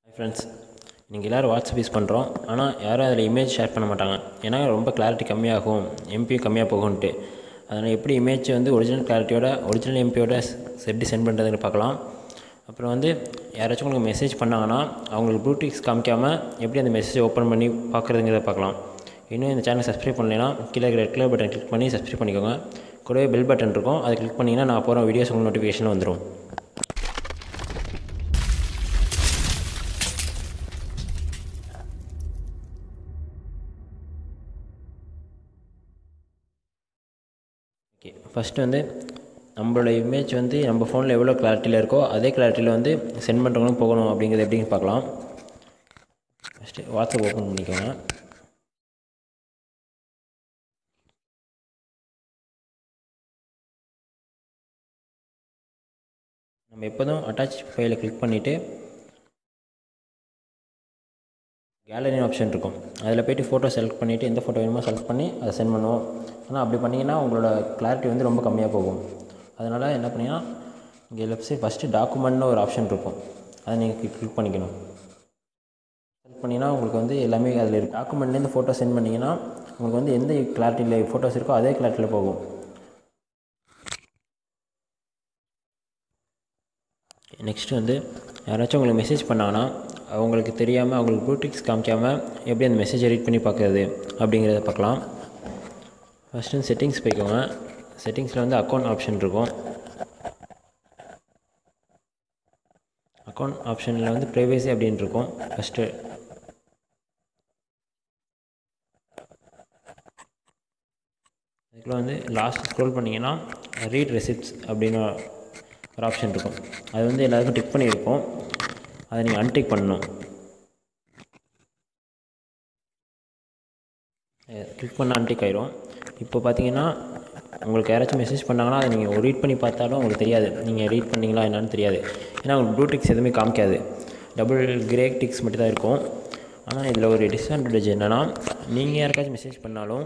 friends நீங்கள் எல்லோரும் WhatsApp use பண்ணுறோம் ஆனால் யாரும் அதில் இமேஜ் ஷேர் பண்ண மாட்டாங்க ஏன்னா ரொம்ப கிளாரிட்டி கம்மியாகும் எம்பியும் கம்மியாக போகும்ன்ட்டு அதனால் எப்படி இமேஜ் வந்து ஒரிஜினல் கிளாரிட்டியோட ஒரிஜினல் எம்பியோட எப்படி சென்ட் பண்ணுறதுன்னு பார்க்கலாம் அப்புறம் வந்து யாராச்சும் உங்களுக்கு மெசேஜ் பண்ணாங்கன்னா அவங்களுக்கு ப்ளூடிக்ஸ் காமிக்காமல் எப்படி அந்த மெசேஜை ஓப்பன் பண்ணி பார்க்குறதுங்கிறத பார்க்கலாம் இன்னும் இந்த சேனல் சப்ஸ்கிரைப் பண்ணலைன்னா கீழே இருக்கிற ரெட் கலர் பட்டன் கிளிக் பண்ணி சப்ஸ்கிரைப் பண்ணிக்கோங்க கூடவே பெல் பட்டன் இருக்கும் அதை கிளிக் பண்ணிங்கன்னா நான் போகிற வீடியோஸ் உங்களுக்கு நோட்டிஃபிகேஷன் வந்துடும் ஓகே ஃபஸ்ட்டு வந்து நம்மளோட இமேஜ் வந்து நம்ம ஃபோனில் எவ்வளோ கிளாரிட்டியில் இருக்கோ அதே கிளாரிட்டியில் வந்து சென்ட் பண்ணுறவங்களும் போகணும் அப்படிங்கிறது எப்படின்னு பார்க்கலாம் ஃபஸ்ட்டு வாட்ஸ்அப் ஓப்பன் பண்ணிக்கோங்க நம்ம எப்போதும் அட்டாச் ஃபைலை கிளிக் பண்ணிவிட்டு கேலரின்னு ஆப்ஷன் இருக்கும் அதில் போய்ட்டு ஃபோட்டோ செலக்ட் பண்ணிவிட்டு எந்த ஃபோட்டோ வேணுமோ செலக்ட் பண்ணி அதை சென்ட் பண்ணுவோம் ஆனால் அப்படி பண்ணிங்கன்னா உங்களோட கிளாரிட்டி வந்து ரொம்ப கம்மியாக போகும் அதனால் என்ன பண்ணிங்கன்னா இங்கே லெஃப்ட் சைட் ஃபஸ்ட்டு டாக்குமெண்ட்னு ஒரு ஆப்ஷன் இருக்கும் அதை நீங்கள் கிளிக் பண்ணிக்கணும் செலக்ட் பண்ணிங்கன்னா உங்களுக்கு வந்து எல்லாமே அதில் இருக்கும் டாக்குமெண்ட்லேருந்து ஃபோட்டோ சென்ட் பண்ணிங்கன்னா உங்களுக்கு வந்து எந்த கிளாரிட்டியில் ஃபோட்டோஸ் இருக்கோ அதே கிளாரிட்டியில் போகும் நெக்ஸ்ட்டு வந்து யாராச்சும் உங்களுக்கு மெசேஜ் பண்ணாங்கன்னா அவங்களுக்கு தெரியாமல் அவங்களுக்கு ப்ளூடிக்ஸ் காமிக்காமல் எப்படி அந்த மெசேஜை ரீட் பண்ணி பார்க்குறது அப்படிங்கிறத பார்க்கலாம் ஃபஸ்ட்டு செட்டிங்ஸ் போய்க்கோங்க செட்டிங்ஸில் வந்து அக்கௌண்ட் ஆப்ஷன் இருக்கும் அக்கௌண்ட் ஆப்ஷனில் வந்து ப்ரைவேசி அப்படின்னு இருக்கும் ஃபஸ்ட்டு அதுக்குள்ளே வந்து லாஸ்ட் ஸ்க்ரோல் பண்ணிங்கன்னா ரீட் ரெசிப்ட்ஸ் அப்படின்னு ஒரு ஆப்ஷன் இருக்கும் அது வந்து எல்லாருக்கும் டிக் பண்ணியிருப்போம் அதை நீங்கள் அன்டிக் பண்ணணும் கிளிக் பண்ண அன்டிக் ஆயிரும் இப்போ பார்த்தீங்கன்னா உங்களுக்கு யாராச்சும் மெசேஜ் பண்ணாங்கன்னா அதை நீங்கள் ரீட் பண்ணி பார்த்தாலும் உங்களுக்கு தெரியாது நீங்கள் ரீட் பண்ணீங்களா என்னன்னு தெரியாது ஏன்னா உங்களுக்கு ப்ளூ டிக்ஸ் எதுவுமே காமிக்காது டபுள் கிரே டிக்ஸ் மட்டும் தான் இருக்கும் ஆனால் இதில் ஒரு டிஸ்அட்வான்டேஜ் என்னென்னா நீங்கள் யாருக்காச்சும் மெசேஜ் பண்ணாலும்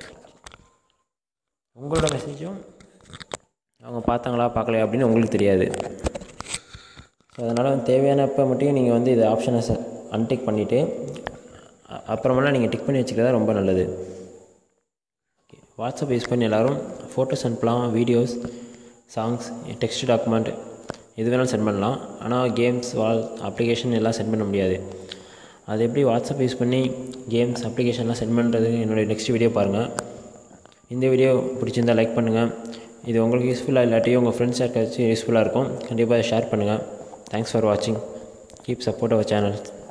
உங்களோட மெசேஜும் அவங்க பார்த்தாங்களா பார்க்கலையா அப்படின்னு உங்களுக்கு தெரியாது ஸோ அதனால் தேவையானப்போ மட்டும் நீங்கள் வந்து இதை ஆப்ஷனை ச அன்டிக் பண்ணிவிட்டு அப்புறமெல்லாம் நீங்கள் டிக் பண்ணி வச்சுக்கிறதா ரொம்ப நல்லது ஓகே வாட்ஸ்அப் யூஸ் பண்ணி எல்லோரும் ஃபோட்டோஸ் அனுப்பலாம் வீடியோஸ் சாங்ஸ் டெக்ஸ்ட் டாக்குமெண்ட் எது வேணாலும் சென்ட் பண்ணலாம் ஆனால் கேம்ஸ் வால் அப்ளிகேஷன் எல்லாம் சென்ட் பண்ண முடியாது அது எப்படி வாட்ஸ்அப் யூஸ் பண்ணி கேம்ஸ் அப்ளிகேஷன்லாம் சென்ட் பண்ணுறது என்னுடைய நெக்ஸ்ட் வீடியோ பாருங்கள் இந்த வீடியோ பிடிச்சிருந்தால் லைக் பண்ணுங்கள் இது உங்களுக்கு யூஸ்ஃபுல்லாக இல்லாட்டியும் உங்கள் ஃப்ரெண்ட்ஸ் யாருக்காச்சும் யூஸ்ஃபுல்லாக இருக்கும் கண்டிப்பாக ஷேர் பண்ணுங்கள் தேங்க்ஸ் ஃபார் வாட்சிங் கீப் சப்போர்ட் அவர் சேனல்